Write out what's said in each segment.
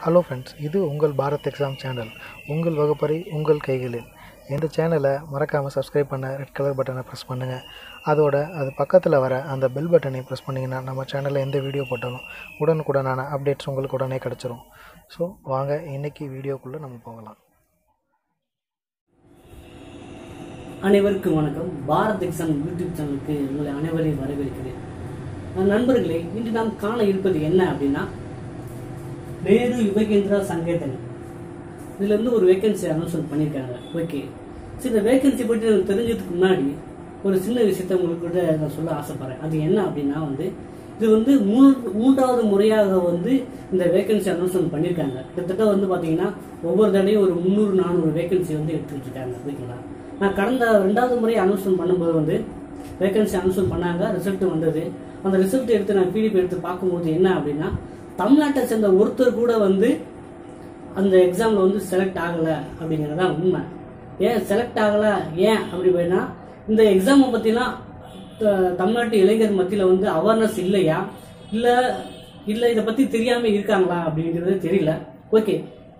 hello friends இது உங்கள் Bharat exam channel உங்கள் வகுப்பறை உங்கள் கைகளில் இந்த சேனலை மறக்காமல் சப்ஸ்கிரைப் பண்ண ரெட் கலர் பட்டனை ப்ரெஸ் பண்ணுங்கள் அதோட அது பக்கத்தில் வர அந்த பெல் பட்டனை ப்ரெஸ் பண்ணிங்கன்னா நம்ம சேனலில் எந்த வீடியோ போட்டாலும் உடனுக்குடனான அப்டேட்ஸ் உங்களுக்கு உடனே கிடச்சிரும் ஸோ வாங்க இன்னைக்கு வீடியோக்குள்ளே நம்ம போகலாம் அனைவருக்கும் வணக்கம் பாரத் எக்ஸாம் யூடியூப் சேனலுக்கு உங்களை அனைவரையும் வரவேற்கிறேன் அஹ் நண்பர்களே இன்று நாம் காண இருப்பது என்ன அப்படின்னா நேரு யுவகேந்திரா சங்கேதன் இதுல இருந்து ஒரு வேகன்சி அனௌன்ஸ்மெண்ட் பண்ணியிருக்காங்க ஓகே சரி இந்த வேகன்சி பற்றி எனக்கு தெரிஞ்சதுக்கு முன்னாடி ஒரு சின்ன விஷயத்த உங்களுக்கு கூட நான் சொல்ல ஆசைப்படுறேன் அது என்ன அப்படின்னா வந்து இது வந்து மூணு மூன்றாவது முறையாக வந்து இந்த வேகன்சி அனௌன்ஸ்மெண்ட் பண்ணியிருக்காங்க கிட்டத்தட்ட வந்து பார்த்தீங்கன்னா ஒவ்வொரு தடையும் ஒரு முந்நூறு நானூறு வேகன்சி வந்து எடுத்துக்கிட்டு இருக்காங்க ஓகேங்களா நான் கடந்த ரெண்டாவது முறை அனௌன்ஸ்மெண்ட் பண்ணும்போது வந்து வேகன்சி அனௌன்ஸ்மெண்ட் பண்ணாங்க ரிசல்ட் வந்தது அந்த ரிசல்ட் எடுத்து நான் பிடிஎஃப் எடுத்து பார்க்கும்போது என்ன அப்படின்னா தமிழ்நாட்டை சேர்ந்த ஒருத்தர் கூட வந்து அந்த எக்ஸாமில் வந்து செலக்ட் ஆகலை அப்படிங்கிறது தான் உண்மை ஏன் செலக்ட் ஆகலை ஏன் அப்படி போயினா இந்த எக்ஸாமை பற்றிலாம் தமிழ்நாட்டு இளைஞர் மத்தியில் வந்து அவேர்னஸ் இல்லையா இல்லை இல்லை இதை பற்றி தெரியாமல் இருக்காங்களா அப்படிங்கிறது தெரியல ஓகே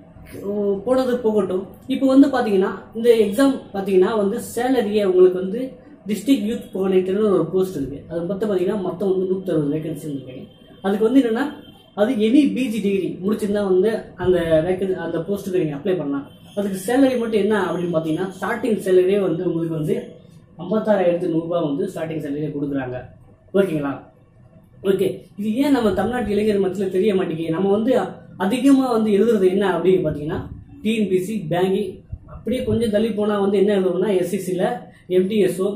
போனது போகட்டும் இப்போ வந்து பார்த்தீங்கன்னா இந்த எக்ஸாம் பார்த்தீங்கன்னா வந்து சேலரியை உங்களுக்கு வந்து டிஸ்ட்ரிக்ட் யூத் கோஆர்டினேட்டர்னு ஒரு போஸ்ட் இருக்குது அது மொத்தம் பார்த்தீங்கன்னா மொத்தம் வந்து நூற்றறுபது வேகன்சி இருக்கு அதுக்கு வந்து என்னென்னா அது எனி பிஜி டிகிரி முடிச்சிருந்தா வந்து அந்த வேக்கன் அந்த போஸ்ட்டுக்கு நீங்கள் அப்ளை பண்ணலாம் அதுக்கு சேலரி மட்டும் என்ன அப்படின்னு பார்த்தீங்கன்னா ஸ்டார்டிங் சேலரியே வந்து உங்களுக்கு வந்து ஐம்பத்தாறாயிரத்து நூறுரூபா வந்து ஸ்டார்டிங் சேலரியே கொடுக்குறாங்க ஓகேங்களா ஓகே இது ஏன் நம்ம தமிழ்நாட்டு இளைஞர் மத்தியில் தெரிய மாட்டேங்குது நம்ம வந்து அதிகமாக வந்து எழுதுறது என்ன அப்படின்னு பார்த்தீங்கன்னா டிஎன்பிசி பேங்கிங் அப்படியே கொஞ்சம் தள்ளி போனால் வந்து என்ன எழுதுவோம்னா எஸ்சிசியில் எம்டிஎஸ்ஓ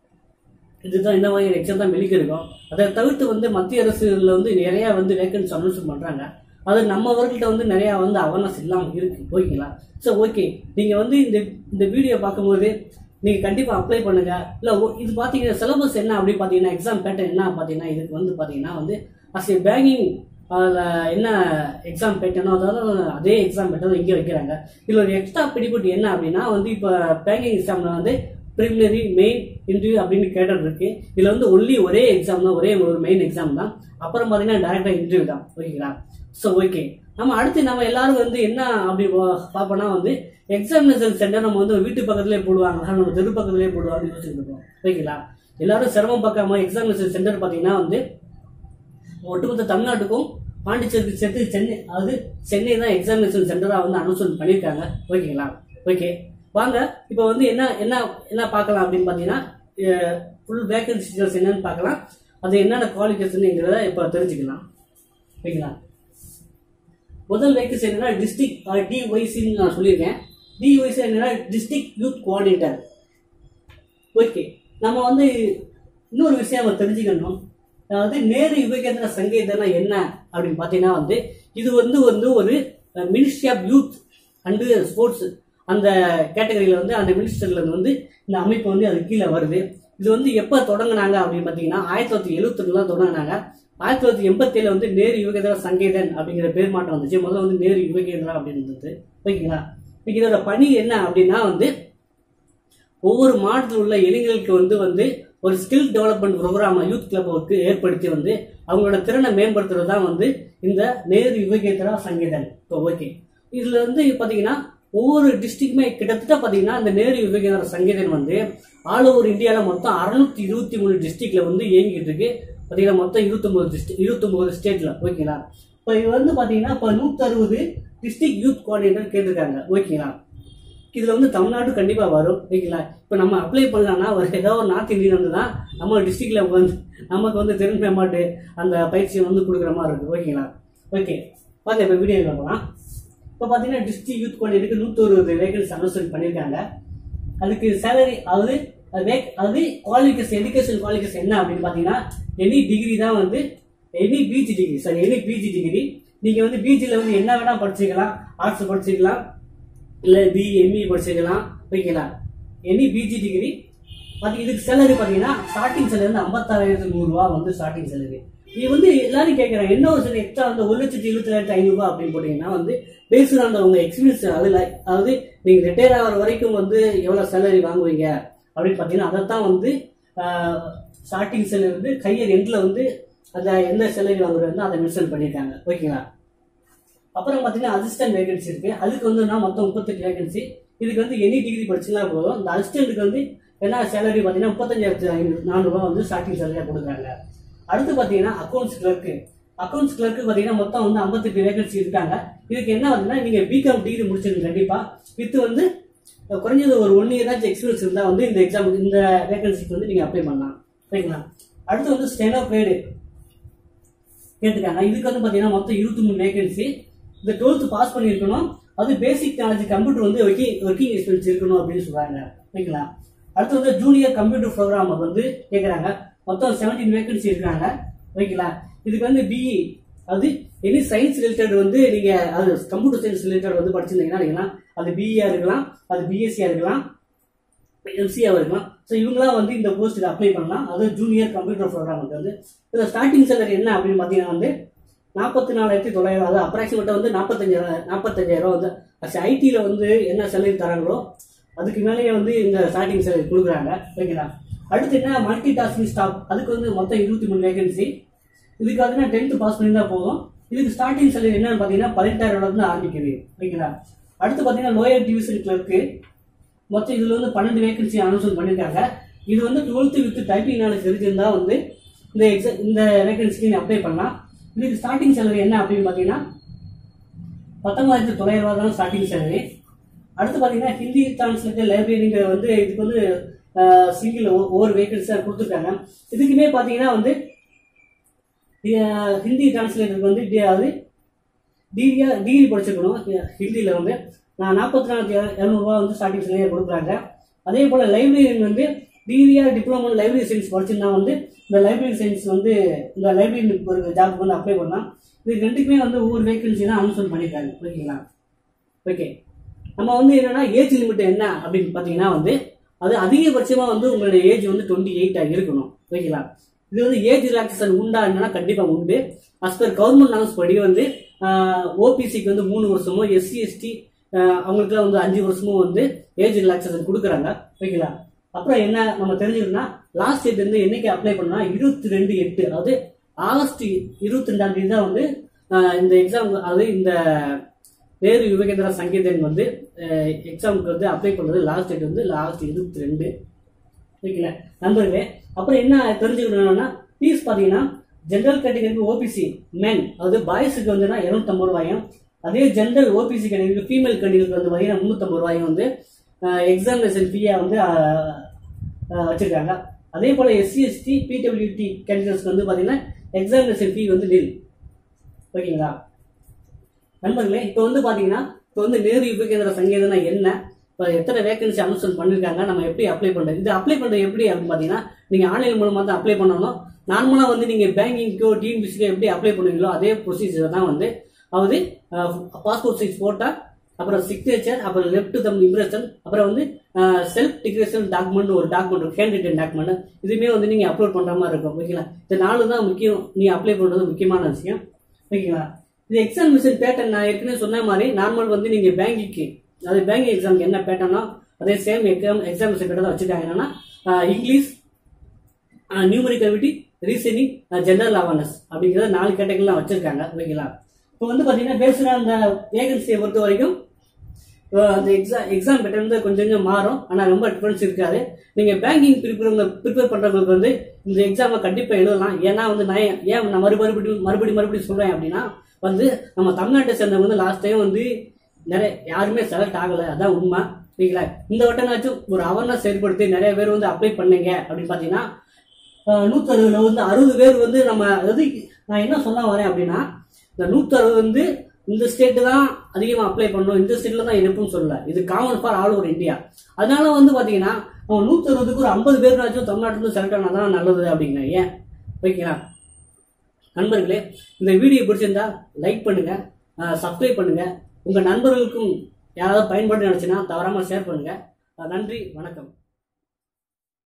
இதுதான் இந்த மாதிரி எக்ஸாம் தான் வெளிக்க இருக்கும் அதை தவிர்த்து வந்து மத்திய அரசுல வந்து நிறைய வந்து வேகன்சி அனௌன்ஸ் பண்றாங்க அது நம்மவர்கள்ட்ட வந்து நிறைய வந்து அவேர்னஸ் இல்லாமல் இருக்கு ஓகேங்களா ஸோ ஓகே நீங்க வந்து இந்த இந்த வீடியோ பார்க்கும்போது நீங்க கண்டிப்பா அப்ளை பண்ணுங்க இல்ல ஓ- இது பாத்தீங்கன்னா சிலபஸ் என்ன அப்படி பாத்தீங்கன்னா எக்ஸாம் பேட்டர்ன் என்ன பாத்தீங்கன்னா இதுக்கு வந்து பாத்தீங்கன்னா வந்து அஸ் ஏ பேங்கிங் அதில் என்ன எக்ஸாம் பேட்டர்னோ அதாவது அதே எக்ஸாம் பேட்டர்ன் இங்கே வைக்கிறாங்க இதில் ஒரு எக்ஸ்ட்ரா பெனிஃபிட் என்ன அப்படின்னா வந்து இப்போ பேங்கிங் எக்ஸாமில் வந்து ப்ரிலிமினரி மெயின் இன்டர்வியூ அப்படின்னு கேட்டது இருக்கு இதுல வந்து ஒன்லி ஒரே எக்ஸாம் தான் ஒரே ஒரு மெயின் எக்ஸாம் தான் அப்புறம் பாத்தீங்கன்னா டேரக்டா இன்டர்வியூ தான் ஓகேங்களா ஸோ ஓகே நம்ம அடுத்து நம்ம எல்லாரும் வந்து என்ன அப்படி பா- பார்ப்போம்னா வந்து எக்ஸாமினேஷன் சென்டர் நம்ம வந்து வீட்டு பக்கத்துலேயே போடுவாங்க நம்ம தெரு பக்கத்துலேயே போடுவாங்க யோசிச்சுட்டு இருக்கோம் ஓகேங்களா எல்லாரும் சிரமம் பார்க்காம எக்ஸாமினேஷன் சென்டர் பாத்தீங்கன்னா வந்து ஒட்டுமொத்த தமிழ்நாட்டுக்கும் பாண்டிச்சேரிக்கு சேர்த்து சென்னை அதாவது சென்னை தான் எக்ஸாமினேஷன் சென்டராக வந்து அனௌன்ஸ்மெண்ட் பண்ணியிருக்காங்க ஓகேங்களா ஓகே வாங்க இப்போ வந்து என்ன என்ன என்ன பார்க்கலாம் அப்படின்னு பார்த்தீங்கன்னா ஃபுல் வேகன்சி டீட்டெயில்ஸ் என்னன்னு பார்க்கலாம் அது என்னென்ன குவாலிஃபிகேஷனுங்கிறத இப்போ தெரிஞ்சுக்கலாம் ஓகேங்களா முதல் வேகன்சி என்னன்னா டிஸ்ட்ரிக்ட் டிஒய்சின்னு நான் சொல்லியிருக்கேன் டிஒய்சி என்னன்னா டிஸ்ட்ரிக்ட் யூத் கோஆர்டினேட்டர் ஓகே நம்ம வந்து இன்னொரு விஷயம் நம்ம தெரிஞ்சுக்கணும் அதாவது நேரு யுவகேந்திர சங்கீதனா என்ன அப்படின்னு பார்த்தீங்கன்னா வந்து இது வந்து வந்து ஒரு ministry of youth and sports அந்த கேட்டகரியில் வந்து அந்த மினிஸ்டர்ல இருந்து வந்து இந்த அமைப்பு வந்து அது கீழே வருது இது வந்து எப்போ தொடங்குனாங்க அப்படின்னு பார்த்தீங்கன்னா ஆயிரத்தி தொள்ளாயிரத்தி எழுபத்தொன்னு தான் தொடங்கினாங்க ஆயிரத்தி தொள்ளாயிரத்தி எண்பத்தேழுல வந்து நேரு யுவகேந்திரா சங்கீதன் அப்படிங்கிற பேர் மாற்றம் வந்துச்சு முதல்ல வந்து நேரு யுவகேந்திரா அப்படின்னு இருந்தது ஓகேங்களா இன்னைக்கு இதோட பணி என்ன அப்படின்னா வந்து ஒவ்வொரு மாவட்டத்தில் உள்ள இளைஞர்களுக்கு வந்து வந்து ஒரு ஸ்கில் டெவலப்மெண்ட் ப்ரோக்ராம் யூத் கிளப்புக்கு ஏற்படுத்தி வந்து அவங்களோட திறனை மேம்படுத்துறது தான் வந்து இந்த நேரு யுவகேந்திரா சங்கீதன் இப்போ ஓகே இதுல வந்து பாத்தீங்கன்னா ஒவ்வொரு டிஸ்ட்ரிக்ட்மே கிட்டத்தட்ட பாத்தீங்கன்னா இந்த நேரு யுவகேந்திரா சங்கீதன் வந்து ஆல் ஓவர் இந்தியாவில் மொத்தம் அறுநூத்தி இருபத்தி மூணு டிஸ்ட்ரிக்ட்ல வந்து இயங்கிட்டு இருக்கு பாத்தீங்கன்னா மொத்தம் இருபத்தொன்பது டிஸ்ட்ரிக் இருபத்தொன்பது ஸ்டேட்ல ஓகேங்களா இப்போ இது வந்து பாத்தீங்கன்னா இப்போ நூத்தி அறுபது டிஸ்ட்ரிக்ட் யூத் கோஆர்டினேட்டர் கேட்டிருக்காங்க ஓகேங்களா இதுல வந்து தமிழ்நாடு கண்டிப்பா வரும் ஓகேங்களா இப்போ நம்ம அப்ளை பண்ணலாம்னா ஒரு ஏதோ ஒரு நார்த் இந்தியன் வந்து தான் நம்ம டிஸ்ட்ரிக்ட்ல வந்து நமக்கு வந்து திறன் மேம்பாட்டு அந்த பயிற்சியை வந்து கொடுக்குற மாதிரி இருக்கு ஓகேங்களா ஓகே பார்த்து இப்போ வீடியோ பார்க்கலாம் இப்போ பார்த்தீங்கன்னா டிஸ்ட்ரிக்ட் யூத் கோஆர்டினேட்டருக்கு நூற்றொரு வேகன்சி அனௌன்ஸ்மெண்ட் பண்ணியிருக்காங்க அதுக்கு சேலரி அதாவது அது வேக் அதாவது குவாலிஃபிகேஷன் எஜுகேஷன் குவாலிஃபிகேஷன் என்ன அப்படின்னு பார்த்தீங்கன்னா எனி டிகிரி தான் வந்து any PG degree sorry any PG degree நீங்கள் வந்து பிஜியில் வந்து என்ன வேணால் படிச்சுக்கலாம் ஆர்ட்ஸ் படிச்சுக்கலாம் இல்லை பிஇ எம்இ படிச்சுக்கலாம் ஓகேங்களா எனி பிஜி டிகிரி பட் இதுக்கு சேலரி பார்த்தீங்கன்னா ஸ்டார்டிங் சேலரி வந்து ஐம்பத்தாறாயிரத்து நூறுரூவா வந்து ஸ்டார்டிங் சேலரி இது வந்து எல்லாரும் கேட்குறாங்க என்ன ஒரு சில எக்ஸ்ட்ரா வந்து ஒரு லட்சத்தி இருபத்தி ஐநூறுரூவா அப்படின்னு போட்டிங்கன்னா வந்து பேசுகிற அந்த உங்கள் எக்ஸ்பீரியன்ஸ் அதில் அதாவது நீங்கள் ரிட்டையர் ஆகிற வரைக்கும் வந்து எவ்வளோ சேலரி வாங்குவீங்க அப்படின்னு பார்த்தீங்கன்னா அதைத்தான் வந்து ஸ்டார்டிங் சேலரி வந்து கையர் எண்டில் வந்து அந்த எந்த சேலரி வாங்குறது அதை மென்ஷன் பண்ணியிருக்காங்க ஓகேங்களா அப்புறம் பார்த்தீங்கன்னா அசிஸ்டன்ட் வேகன்சி இருக்கு அதுக்கு வந்து நான் மொத்தம் முப்பத்தெட்டு வேகன்சி இதுக்கு வந்து எனி டிகிரி படிச்சுனா போதும் இந்த அசிஸ்டன்ட்டுக்கு வந்து என்ன சேலரி பார்த்தீங்கன்னா முப்பத்தஞ்சாயிரத்து ஐநூறு நானூறுபா வந்து ஸ்டார்டிங் சேலரியாக கொடுக்குறாங்க அடுத்து பார்த்தீங்கன்னா அக்கௌண்ட்ஸ் கிளர்க்கு அக்கௌண்ட்ஸ் கிளர்க்கு பார்த்தீங்கன்னா மொத்தம் வந்து ஐம்பத்தெட்டு வேகன்சி இருக்காங்க இதுக்கு என்ன பார்த்தீங்கன்னா நீங்கள் பிகாம் டிகிரி முடிச்சிருங்க கண்டிப்பாக வித்து வந்து அஹ், குறைஞ்சது ஒரு ஒன் இயர் ஆச்சு எக்ஸ்பீரியன்ஸ் இருந்தால் வந்து இந்த எக்ஸாம் இந்த வேகன்சிக்கு வந்து நீங்கள் அப்ளை பண்ணலாம் சரிங்களா அடுத்து வந்து ஸ்டெனோ பேடு கேட்டுக்காங்க இதுக்கு வந்து பார்த்தீங்கன்னா மொத்தம் இருபத்தி மூணு வேகன்சி இந்த டுவெல்த் பாஸ் பண்ணியிருக்கணும் அது பேசிக் நாலேஜ் கம்ப்யூட்டர் வந்து ஒர்க்கிங் ஒர்க்கிங் எக்ஸ்பீரியன்ஸ் இருக்கணும் அப்படின்னு சொல்றாங்க ஓகேங்களா அடுத்து வந்து ஜூனியர் கம்ப்யூட்டர் ப்ரோக்ராமர் வந்து கேட்குறாங்க மொத்தம் செவன்டீன் வேகன்சி இருக்காங்க ஓகேங்களா இதுக்கு வந்து பிஇ அது எனி சயின்ஸ் ரிலேட்டட் வந்து நீங்க அது கம்ப்யூட்டர் சயின்ஸ் ரிலேட்டட் வந்து படிச்சிருந்தீங்கன்னா நீங்கன்னா அது பிஇயா இருக்கலாம் அது பிஎஸ்சியா இருக்கலாம் எம்சிஆ இருக்கலாம் ஸோ இவங்களாம் வந்து இந்த போஸ்ட்டுக்கு அப்ளை பண்ணலாம் அது ஜூனியர் கம்ப்யூட்டர் ப்ரோக்ராமுக்கு வந்து இதில் ஸ்டார்டிங் சேலரி என்ன அப்படின்னு பார்த்தீங்கன்னா வந்து நாற்பத்தி நாலாயிரத்தி தொள்ளாயிரம் அது அப்ராக்சிமேட்டாக வந்து நாற்பத்தஞ்சாயிரம் நாற்பத்தஞ்சாயிரம் வந்து ஐடியில் வந்து என்ன சேலரி தராங்களோ அதுக்கு மேலேயே வந்து இந்த ஸ்டார்டிங் சேலரி கொடுக்குறாங்க ஓகேங்களா அடுத்து என்ன மல்டி டாஸ்கிங் ஸ்டாஃப் அதுக்கு வந்து மொத்தம் இருபத்தி மூணு வேகன்சி இதுக்கு வந்து டென்த்து பாஸ் பண்ணியிருந்தா போதும் இதுக்கு ஸ்டார்டிங் சேலரி என்னன்னு பார்த்தீங்கன்னா பதினெட்டாயிரம் இருந்து ஆரம்பிக்குது ஓகேங்களா அடுத்து பார்த்தீங்கன்னா லோயர் டிவிஷன் கிளர்க்கு மொத்தம் இதுல வந்து பன்னெண்டு வேகன்சி அனௌன்ஸ் பண்ணிருக்காங்க இது வந்து டுவெல்த் வித் டைப்பிங் நாலேஜ் தெரிஞ்சிருந்தா வந்து இந்த எக்ஸாம் இந்த வேகன்சிக்கு நீ அப்ளை பண்ணலாம் இதுக்கு ஸ்டார்டிங் சேலரி என்ன அப்படின்னு பார்த்தீங்கன்னா பத்தொன்பதாயிரத்தி தொள்ளாயிரம் ரூபா தான் ஸ்டார்டிங் சேலரி அடுத்து பார்த்தீங்கன்னா ஹிந்தி டிரான்ஸ்லேட்டர் லைப்ரரிங்கிற வந்து இதுக்கு வந்து சிங்கிள் ஒவ்வொரு வேகன்சியாக கொடுத்துருக்காங்க இதுக்குமே பார்த்தீங்கன்னா வந்து அஹ், ஹிந்தி டிரான்ஸ்லேட்டருக்கு வந்து டி- அது டிகிரியா டிகிரி படிச்சிருக்கணும் ஹிந்தியில் வந்து நான் நாற்பத்தி நாலாயிரத்தி இரநூறுவா வந்து ஸ்டார்டிங் சேலரியாக கொடுக்குறாங்க அதே போல் லைப்ரரியன் வந்து டிகிரியா டிப்ளமோ லைப்ரரி சயின்ஸ் படிச்சிருந்தா வந்து இந்த லைப்ரரி சயின்ஸ் வந்து இந்த லைப்ரரி ஒரு ஜாப்க்கு வந்து அப்ளை பண்ணலாம் இது ரெண்டுக்குமே வந்து ஒவ்வொரு வேகன்சி தான் அனௌன்ஸ்மெண்ட் பண்ணியிருக்காங்க ஓகேங்களா ஓகே நம்ம வந்து என்னன்னா ஏஜ் லிமிட் என்ன அப்படின்னு பார்த்தீங்கன்னா வந்து அது அதிகபட்சமாக வந்து உங்களுடைய ஏஜ் வந்து டுவெண்ட்டி எயிட்டாக இருக்கணும் ஓகேங்களா இது வந்து ஏஜ் ரிலாக்ஸேஷன் உண்டா என்னன்னா கண்டிப்பாக உண்டு அஸ் பர் கவர்மெண்ட் அனௌன்ஸ் படி வந்து ஓபிசிக்கு வந்து மூணு வருஷமும் எஸ்சி எஸ்டி அவங்களுக்குலாம் வந்து அஞ்சு வருஷமும் வந்து ஏஜ் ரிலாக்ஸேஷன் கொடுக்குறாங்க ஓகேங்களா அப்புறம் என்ன நம்ம தெரிஞ்சுக்கணும்னா லாஸ்ட் டேட் வந்து என்னைக்கு அப்ளை பண்ணா இருபத்தி ரெண்டு எட்டு அதாவது ஆகஸ்ட் இருபத்தி ரெண்டாம் தேதி தான் வந்து ஆஹ் இந்த எக்ஸாம் அதாவது இந்த வேறு யுவகேந்திரா சங்கீதன் வந்து எக்ஸாமுக்கு வந்து அப்ளை பண்ணுறது லாஸ்ட் டேட் வந்து லாஸ்ட் இருபத்தி ரெண்டு ஓகேங்களா நண்பர்களே அப்புறம் என்ன தெரிஞ்சுக்கணும்னா ஃபீஸ் பார்த்தீங்கன்னா ஜென்ரல் கேட்டகரிக்கு ஓபிசி மென் அதாவது பாய்ஸுக்கு வந்துன்னா இரநூத்தம்பது ரூபாயும் அதே ஜென்ரல் ஓபிசி கேட்டகரிக்கு ஃபீமேல் கேட்டகரிக்கு வந்து பார்த்தீங்கன்னா முந்நூற்றம்பது ரூபாயும் வந்து எக்ஸாமினேஷன் ஃபீயாக வந்து ஆஹ், ஆஹ், வச்சிருக்காங்க அதே போல் எஸ்சி எஸ்டி பிடபிள்யூடி கேண்டிடேட்ஸ்க்கு வந்து பார்த்தீங்கன்னா எக்ஸாமினேஷன் ஃபீ வந்து நில் ஓகேங்களா நண்பர்களே இப்போ வந்து பார்த்தீங்கன்னா இப்போ வந்து நேரு யுவகேந்திர சங்கீதம்னா என்ன இப்போ எத்தனை வேகன்சி அனௌன்ஸ்மெண்ட் பண்ணியிருக்காங்க நம்ம எப்படி அப்ளை பண்ணுறது இது அப்ளை பண்ணுறது எப்படி அப்படின்னு பார்த்தீங்கன்னா நீங்கள் ஆன்லைன் மூலமாக தான் அப்ளை பண்ணணும் நார்மலாக வந்து நீங்கள் பேங்கிங்க்கோ டிஎன்பிசிக்கோ எப்படி அப்ளை பண்ணுவீங்களோ அதே ப்ரொசீஜர் தான் வந்து அதாவது பாஸ்போர்ட் சைஸ் ஃபோட்டோ அப்புறம் சிக்னேச்சர் அப்புறம் லெஃப்ட் தம் இம்ப்ரெஷன் அப்புறம் வந்து செல்ஃப் டிக்ரேஷன் டாக்குமெண்ட் ஒரு டாக்குமெண்ட் ஹேண்ட் ரிட்டன் டாக்குமெண்ட் இதுவுமே வந்து நீங்கள் அப்லோட் பண்ணுற மாதிரி இருக்கும் ஓகேங்களா இந்த நாலு தான் முக்கியம் நீ அப்ளை பண்ணுறது முக்கியமான விஷயம் ஓகேங்களா இது எக்ஸாமினேஷன் பேட்டர்ன் நான் ஏற்கனவே சொன்ன மாதிரி நார்மல் வந்து நீங்கள் பேங்கிங்க்கு அது பேங்கிங் எக்ஸாமுக்கு என்ன பேட்டர்னோ அதே சேம் எக்ஸாம் எக்ஸாமினேஷன் பேட்டர் தான் வச்சுருக்காங்க என்னன்னா ஆஹ் English numerical reasoning general awareness அப்படிங்கிறத நாலு கேட்டகரிலாம் வச்சிருக்காங்க ஓகேங்களா இப்போ வந்து பார்த்தீங்கன்னா பேசுகிற அந்த வேகன்சியை பொறுத்த வரைக்கும் அஹ் அந்த எக்ஸாம் எக்ஸாம் பேட்டர் வந்து கொஞ்சம் கொஞ்சம் மாறும் ஆனால் ரொம்ப டிஃபரன்ஸ் இருக்காது நீங்கள் பேங்கிங் ப்ரிப்பேர் ப்ரிப்பேர் பண்ணுறவங்களுக்கு வந்து இந்த எக்ஸாமை கண்டிப்பாக எழுதலாம் ஏன்னா வந்து நான் ஏன் ஏன் நான் மறுபடியும் மறுபடியும் மறுபடியும் மறுபடியும் சொல்கிறேன் அப்படின்னா வந்து நம்ம தமிழ்நாட்டை சேர்ந்தவங்க வந்து லாஸ்ட் டைம் வந்து நிறைய யாருமே செலக்ட் ஆகலை அதான் உண்மை சரிங்களா இந்த வட்டனாச்சும் ஒரு அவேர்னஸ் ஏற்படுத்தி நிறைய பேர் வந்து அப்ளை பண்ணுங்க அப்படின்னு பார்த்தீங்கன்னா நூற்றி அறுபதுல வந்து அறுபது பேர் வந்து நம்ம அதாவது நான் என்ன சொல்ல வரேன் அப்படின்னா இந்த நூற்றி அறுபது வந்து இந்த ஸ்டேட்டு தான் அதிகமாக அப்ளை பண்ணணும் இந்த ஸ்டேட்டில் தான் இருப்புன்னு சொல்லல இது common for all over India அதனால வந்து பார்த்தீங்கன்னா அவன் நூற்றி அறுபதுக்கு ஒரு ஐம்பது பேர்னாச்சும் தமிழ்நாட்டில் செலக்ட் ஆனால் தான் நல்லது அப்படிங்க ஏன் ஓகேங்களா நண்பர்களே இந்த வீடியோ பிடிச்சிருந்தா லைக் பண்ணுங்க சப்ஸ்கிரைப் பண்ணுங்க உங்க நண்பர்களுக்கும் யாராவது பயன்படுத்த நினைச்சுன்னா தவறாம ஷேர் பண்ணுங்க அஹ் நன்றி வணக்கம்